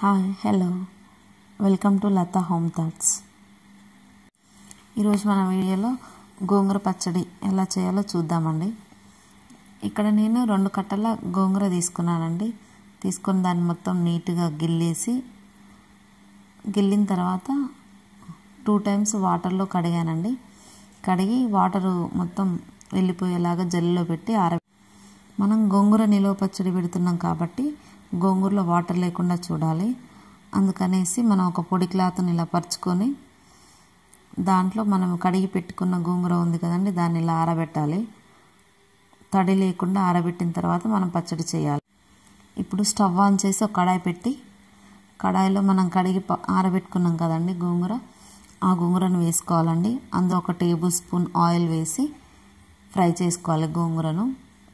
hi hello welcome to Lata home thoughts ఈరోజు మన వీడియోలో గోంగూర పచ్చడి ఎలా చేయాలో చూద్దామండి ఇక్కడ నేను రెండు కట్టల గోంగూర తీసుకున్నానండి తీసుకొని దాన్ని మొత్తం నీట్గా గిల్లేసి గిల్లిన తర్వాత టూ టైమ్స్ వాటర్లో కడిగానండి కడిగి వాటరు మొత్తం వెళ్ళిపోయేలాగా జల్లిలో పెట్టి ఆర మనం గోంగూర నిలువ పచ్చడి పెడుతున్నాం కాబట్టి గోంగూరలో వాటర్ లేకుండా చూడాలి అందుకనేసి మనం ఒక పొడి క్లాత్ని ఇలా పరుచుకొని దాంట్లో మనం కడిగి పెట్టుకున్న గోంగూర ఉంది కదండి దాన్ని ఇలా ఆరబెట్టాలి తడి లేకుండా ఆరబెట్టిన తర్వాత మనం పచ్చడి చేయాలి ఇప్పుడు స్టవ్ ఆన్ చేసి ఒక కడాయి పెట్టి కడాయిలో మనం కడిగి ఆరబెట్టుకున్నాం కదండి గోంగూర ఆ గోంగూరను వేసుకోవాలండి అందులో ఒక టేబుల్ స్పూన్ ఆయిల్ వేసి ఫ్రై చేసుకోవాలి గోంగూరను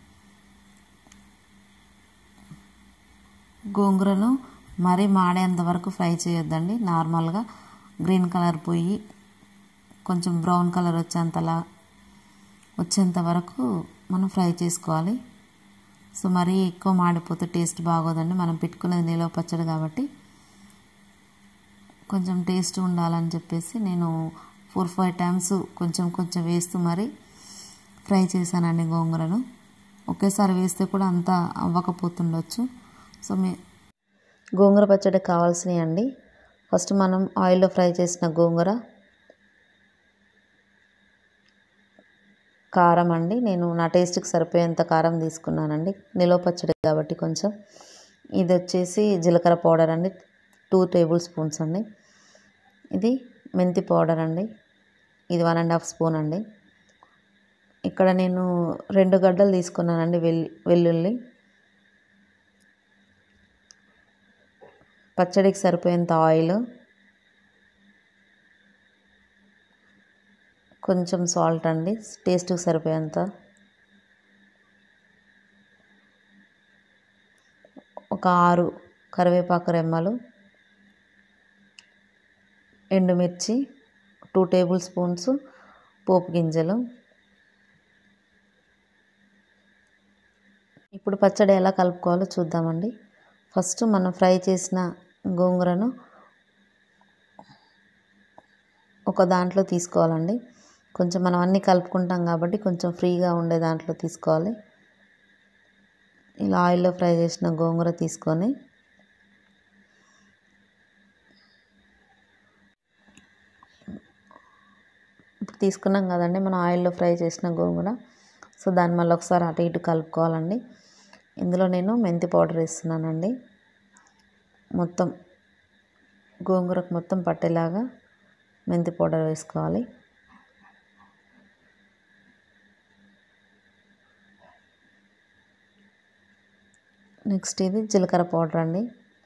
గోంగూరను మరీ మాడేంత వరకు ఫ్రై చేయొద్దండి నార్మల్గా గ్రీన్ కలర్ పోయి కొంచెం బ్రౌన్ కలర్ వచ్చేంతలా వచ్చేంత వరకు మనం ఫ్రై చేసుకోవాలి సో మరీ ఎక్కువ మాడిపోతే టేస్ట్ బాగోదండి మనం పెట్టుకునేది నిలవ పచ్చడి కాబట్టి కొంచెం టేస్ట్ ఉండాలని చెప్పేసి నేను ఫోర్ ఫైవ్ టైమ్స్ కొంచెం కొంచెం వేస్తూ మరీ ఫ్రై చేశానండి గోంగూరను ఒకేసారి వేస్తే కూడా అంతా అవ్వకపోతుండొచ్చు సో మీ గోంగూర పచ్చడి కావాల్సినవి అండి ఫస్ట్ మనం ఆయిల్లో ఫ్రై చేసిన గోంగూర కారం అండి నేను నా టేస్ట్కి సరిపోయేంత కారం తీసుకున్నానండి నిలవ పచ్చడి కాబట్టి కొంచెం ఇది వచ్చేసి జీలకర్ర పౌడర్ అండి టూ టేబుల్ స్పూన్స్ అండి ఇది మెంతి పౌడర్ అండి ఇది వన్ అండ్ హాఫ్ స్పూన్ అండి ఇక్కడ నేను రెండు గడ్డలు తీసుకున్నానండి వెల్లి వెల్లుల్లి పచ్చడికి సరిపోయేంత ఆయిల్ కొంచెం సాల్ట్ అండి టేస్ట్కి సరిపోయేంత ఒక ఆరు కరివేపాకు రెమ్మలు ఎండుమిర్చి టూ టేబుల్ స్పూన్స్ పోపు గింజలు ఇప్పుడు పచ్చడి ఎలా కలుపుకోవాలో చూద్దామండి ఫస్ట్ మనం ఫ్రై చేసిన గోంగూరను ఒక దాంట్లో తీసుకోవాలండి కొంచెం మనం అన్నీ కలుపుకుంటాం కాబట్టి కొంచెం ఫ్రీగా ఉండే దాంట్లో తీసుకోవాలి ఇలా ఆయిల్లో ఫ్రై చేసిన గోంగూర తీసుకొని ఇప్పుడు తీసుకున్నాం కదండి మనం ఆయిల్లో ఫ్రై చేసిన గోంగూర సో దాన్ని మళ్ళీ ఒకసారి అటు ఇటు కలుపుకోవాలండి ఇందులో నేను మెంతి పౌడర్ వేస్తున్నానండి మొత్తం గోంగూరకు మొత్తం పట్టేలాగా మెంతి పౌడర్ వేసుకోవాలి నెక్స్ట్ ఇది జీలకర్ర పౌడర్ అండి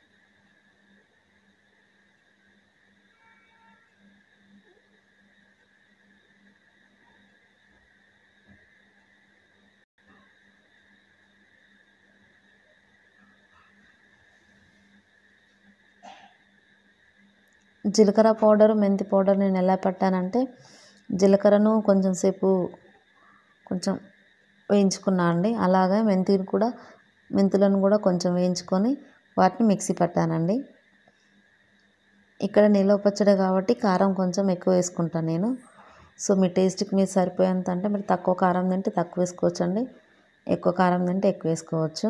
జీలకర్ర పౌడర్ మెంతి పౌడర్ నేను ఎలా పట్టానంటే జీలకర్రను కొంచెం సేపు కొంచెం వేయించుకున్నా అండి అలాగే మెంతిని కూడా మెంతులను కూడా కొంచెం వేయించుకొని వాటిని మిక్సీ పట్టానండి ఇక్కడ నిలవ పచ్చడి కాబట్టి కారం కొంచెం ఎక్కువ వేసుకుంటాను నేను సో మీ టేస్ట్కి మీరు సరిపోయేంత అంటే మీరు తక్కువ కారం తింటే తక్కువ వేసుకోవచ్చు అండి ఎక్కువ కారం తింటే ఎక్కువ వేసుకోవచ్చు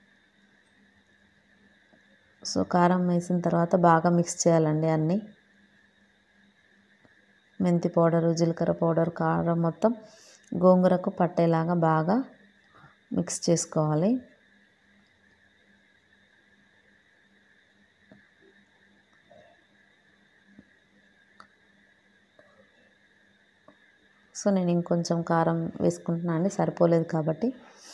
సో కారం వేసిన తర్వాత బాగా మిక్స్ చేయాలండి అన్నీ మెంతి పౌడరు జీలకర్ర పౌడర్ కారం మొత్తం గోంగూరకు పట్టేలాగా బాగా మిక్స్ చేసుకోవాలి సో నేను ఇంకొంచెం కారం వేసుకుంటున్నాను అండి సరిపోలేదు కాబట్టి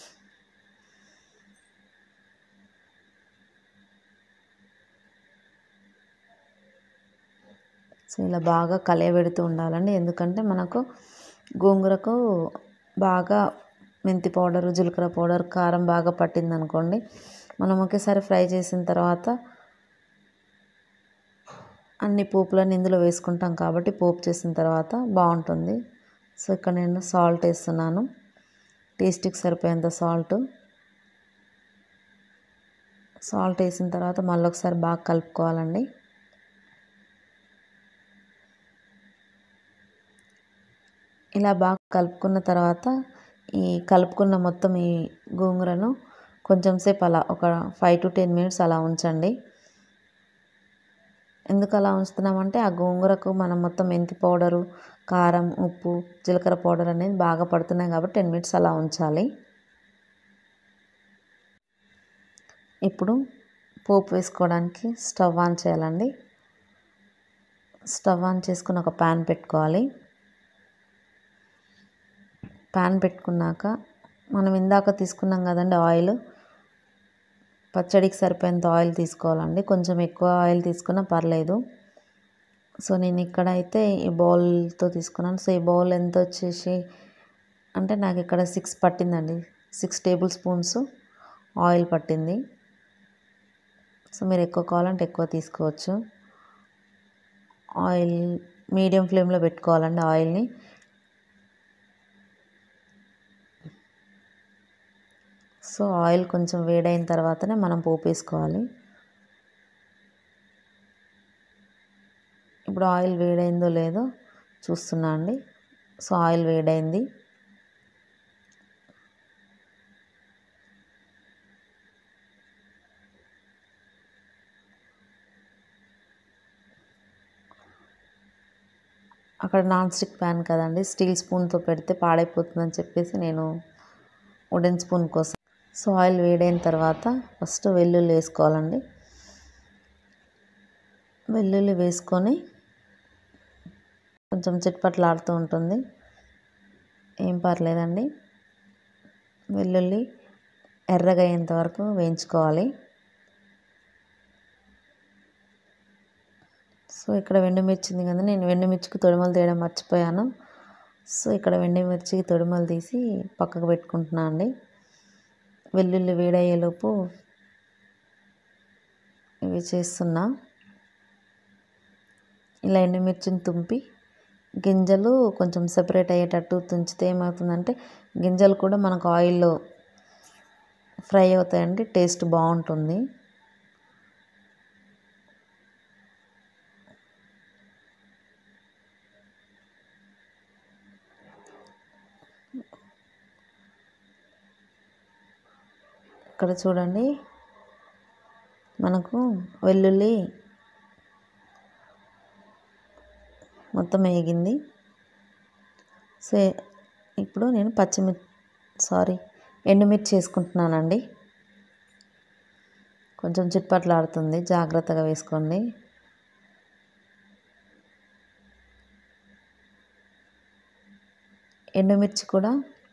సో ఇలా బాగా కలయబెడుతూ ఉండాలండి ఎందుకంటే మనకు గోంగూరకు బాగా మెంతి పౌడర్ జీలకర్ర పౌడర్ కారం బాగా పట్టింది అనుకోండి మనం ఒకేసారి ఫ్రై చేసిన తర్వాత అన్ని పోపులను ఇందులో వేసుకుంటాం కాబట్టి పోపు చేసిన తర్వాత బాగుంటుంది సో ఇక్కడ నేను సాల్ట్ వేస్తున్నాను టేస్ట్కి సరిపోయేంత సాల్ట్ సాల్ట్ వేసిన తర్వాత మళ్ళీ ఒకసారి బాగా కలుపుకోవాలండి ఇలా బాగా కలుపుకున్న తర్వాత ఈ కలుపుకున్న మొత్తం ఈ గోంగూరను కొంచెం సేపు అలా ఒక ఫైవ్ టు టెన్ మినిట్స్ అలా ఉంచండి ఎందుకు అలా ఉంచుతున్నామంటే ఆ గోంగూరకు మనం మొత్తం మెంతి పౌడరు కారం ఉప్పు జీలకర్ర పౌడర్ అనేది బాగా పడుతున్నాయి కాబట్టి టెన్ మినిట్స్ అలా ఉంచాలి ఇప్పుడు పోపు వేసుకోవడానికి స్టవ్ ఆన్ చేయాలండి స్టవ్ ఆన్ చేసుకుని ఒక ప్యాన్ పెట్టుకోవాలి ప్యాన్ పెట్టుకున్నాక మనం ఇందాక తీసుకున్నాం కదండి ఆయిల్ పచ్చడికి సరిపోయేంత ఆయిల్ తీసుకోవాలండి కొంచెం ఎక్కువ ఆయిల్ తీసుకున్నా పర్లేదు సో నేను ఇక్కడ అయితే ఈ బౌల్తో తీసుకున్నాను సో ఈ బౌల్ ఎంత వచ్చేసి అంటే నాకు ఇక్కడ సిక్స్ పట్టిందండి సిక్స్ టేబుల్ స్పూన్స్ ఆయిల్ పట్టింది సో మీరు ఎక్కువ కావాలంటే ఎక్కువ తీసుకోవచ్చు ఆయిల్ మీడియం ఫ్లేమ్లో పెట్టుకోవాలండి ఆయిల్ని సో ఆయిల్ కొంచెం వేడైన తర్వాతనే మనం పోపు వేసుకోవాలి ఇప్పుడు ఆయిల్ వేడైందో లేదో చూస్తున్నా అండి సో ఆయిల్ వేడైంది అక్కడ నాన్ స్టిక్ ప్యాన్ కదండి స్టీల్ స్పూన్తో పెడితే పాడైపోతుందని చెప్పేసి నేను వుడెన్ స్పూన్ కోసం సో ఆయిల్ వేడైన తర్వాత ఫస్ట్ వెల్లుల్లి వేసుకోవాలండి వెల్లుల్లి వేసుకొని కొంచెం చిట్పట్లాడుతూ ఉంటుంది ఏం పర్లేదండి వెల్లుల్లి ఎర్రగా అయ్యేంత వరకు వేయించుకోవాలి సో ఇక్కడ వెండిమిర్చింది కదా నేను వెండిమిర్చికి తొడిమలు తీయడం మర్చిపోయాను సో ఇక్కడ వెండిమిర్చికి తొడిమలు తీసి పక్కకు పెట్టుకుంటున్నాను అండి వెల్లుల్లి వేడయ్యేలోపు ఇవి చేస్తున్నా ఇలా ఎండుమిర్చిని తుంపి గింజలు కొంచెం సెపరేట్ అయ్యేటట్టు తుంచితే ఏమవుతుందంటే గింజలు కూడా మనకు ఆయిల్లో ఫ్రై అవుతాయండి టేస్ట్ బాగుంటుంది ఇక్కడ చూడండి మనకు వెల్లుల్లి మొత్తం వేగింది సో ఇప్పుడు నేను పచ్చిమిర్చి సారీ ఎండుమిర్చి వేసుకుంటున్నానండి కొంచెం చిట్పట్లాడుతుంది జాగ్రత్తగా వేసుకోండి ఎండుమిర్చి కూడా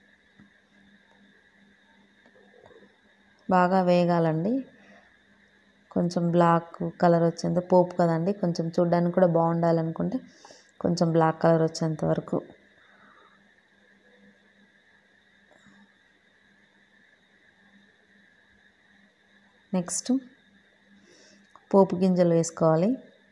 బాగా వేగాలండి కొంచెం బ్లాక్ కలర్ వచ్చేంత పోపు కదండి కొంచెం చూడడానికి కూడా బాగుండాలనుకుంటే కొంచెం బ్లాక్ కలర్ వచ్చేంత వరకు నెక్స్ట్ పోపు గింజలు వేసుకోవాలి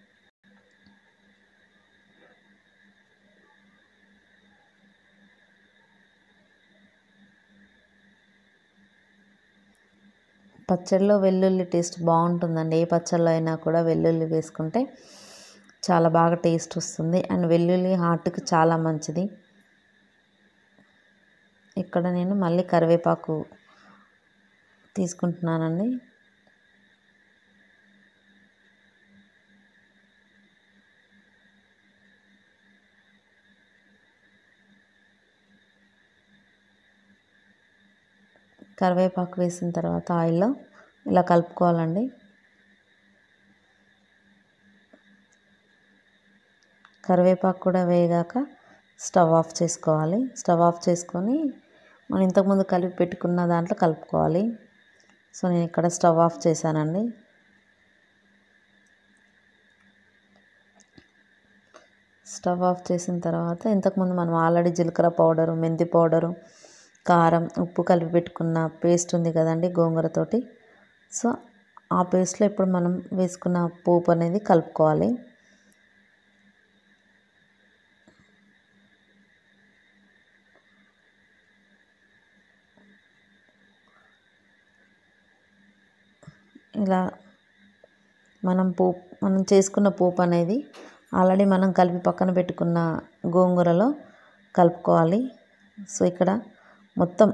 పచ్చడిలో వెల్లుల్లి టేస్ట్ బాగుంటుందండి ఏ పచ్చడిలో అయినా కూడా వెల్లుల్లి వేసుకుంటే చాలా బాగా టేస్ట్ వస్తుంది అండ్ వెల్లుల్లి హార్ట్కి చాలా మంచిది ఇక్కడ నేను మళ్ళీ కరివేపాకు తీసుకుంటున్నానండి కరివేపాకు వేసిన తర్వాత ఆయిల్లో ఇలా కలుపుకోవాలండి కరివేపాకు కూడా వేగాక స్టవ్ ఆఫ్ చేసుకోవాలి స్టవ్ ఆఫ్ చేసుకొని మనం ఇంతకుముందు కలిపి పెట్టుకున్న దాంట్లో కలుపుకోవాలి సో నేను ఇక్కడ స్టవ్ ఆఫ్ చేశానండి స్టవ్ ఆఫ్ చేసిన తర్వాత ఇంతకుముందు మనం ఆల్రెడీ జీలకర్ర పౌడరు మెంతి పౌడరు కారం ఉప్పు కలిపి పెట్టుకున్న పేస్ట్ ఉంది కదండి గోంగూరతోటి సో ఆ పేస్ట్లో ఇప్పుడు మనం వేసుకున్న పోపు అనేది కలుపుకోవాలి ఇలా మనం పోపు మనం చేసుకున్న పోపు అనేది ఆల్రెడీ మనం కలిపి పక్కన పెట్టుకున్న గోంగూరలో కలుపుకోవాలి సో ఇక్కడ మొత్తం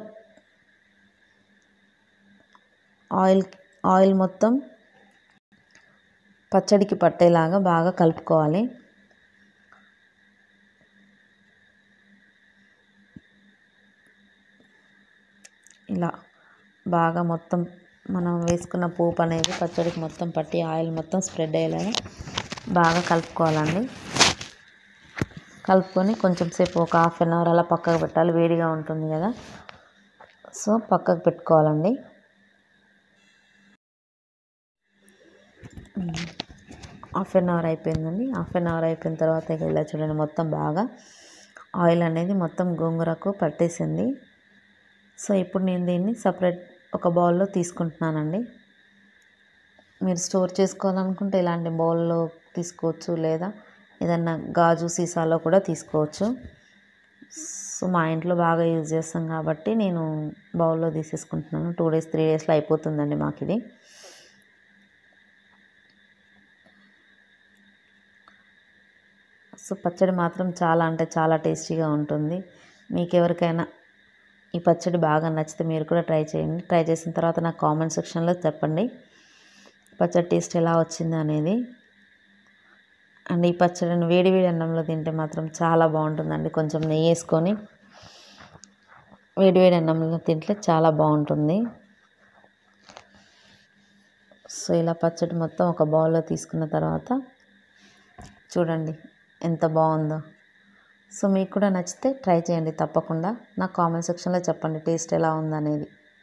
ఆయిల్ ఆయిల్ మొత్తం పచ్చడికి పట్టేలాగా బాగా కలుపుకోవాలి ఇలా బాగా మొత్తం మనం వేసుకున్న పోపు అనేది పచ్చడికి మొత్తం పట్టి ఆయిల్ మొత్తం స్ప్రెడ్ అయ్యేలాగా బాగా కలుపుకోవాలండి కలుపుకొని కొంచెం సేపు ఒక హాఫ్ అన్ అవర్ అలా పక్కకు పెట్టాలి వేడిగా ఉంటుంది కదా సో పక్కకు పెట్టుకోవాలండి హాఫ్ అన్ అవర్ అయిపోయిందండి హాఫ్ అన్ అవర్ అయిపోయిన తర్వాత ఇక ఇలా చూడండి మొత్తం బాగా ఆయిల్ అనేది మొత్తం గోంగూరకు పట్టేసింది సో ఇప్పుడు నేను దీన్ని సపరేట్ ఒక బౌల్లో తీసుకుంటున్నానండి మీరు స్టోర్ చేసుకోవాలనుకుంటే ఇలాంటి బౌల్లో తీసుకోవచ్చు లేదా ఏదన్నా గాజు సీసాలో కూడా తీసుకోవచ్చు సో మా ఇంట్లో బాగా యూజ్ చేస్తాం కాబట్టి నేను బౌల్లో తీసేసుకుంటున్నాను టూ డేస్ త్రీ డేస్లో అయిపోతుందండి మాకు ఇది సో పచ్చడి మాత్రం చాలా అంటే చాలా టేస్టీగా ఉంటుంది మీకు ఎవరికైనా ఈ పచ్చడి బాగా నచ్చితే మీరు కూడా ట్రై చేయండి ట్రై చేసిన తర్వాత నాకు కామెంట్ సెక్షన్లో చెప్పండి పచ్చడి టేస్ట్ ఎలా వచ్చింది అనేది అండ్ ఈ పచ్చడిని వేడి వేడి అన్నంలో తింటే మాత్రం చాలా బాగుంటుందండి కొంచెం నెయ్యి వేసుకొని వేడి వేడి అన్నంలో తింటే చాలా బాగుంటుంది సో ఇలా పచ్చడి మొత్తం ఒక బౌల్లో తీసుకున్న తర్వాత చూడండి ఎంత బాగుందో సో మీకు కూడా నచ్చితే ట్రై చేయండి తప్పకుండా నాకు కామెంట్ సెక్షన్లో చెప్పండి టేస్ట్ ఎలా ఉందనేది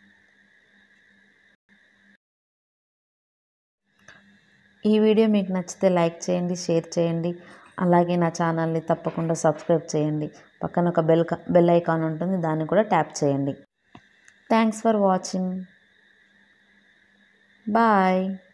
ఈ వీడియో మీకు నచ్చితే లైక్ చేయండి షేర్ చేయండి అలాగే నా ఛానల్ని తప్పకుండా సబ్స్క్రైబ్ చేయండి పక్కన ఒక బెల్ బెల్ ఐకాన్ ఉంటుంది దాన్ని కూడా ట్యాప్ చేయండి థ్యాంక్స్ ఫర్ వాచింగ్ బాయ్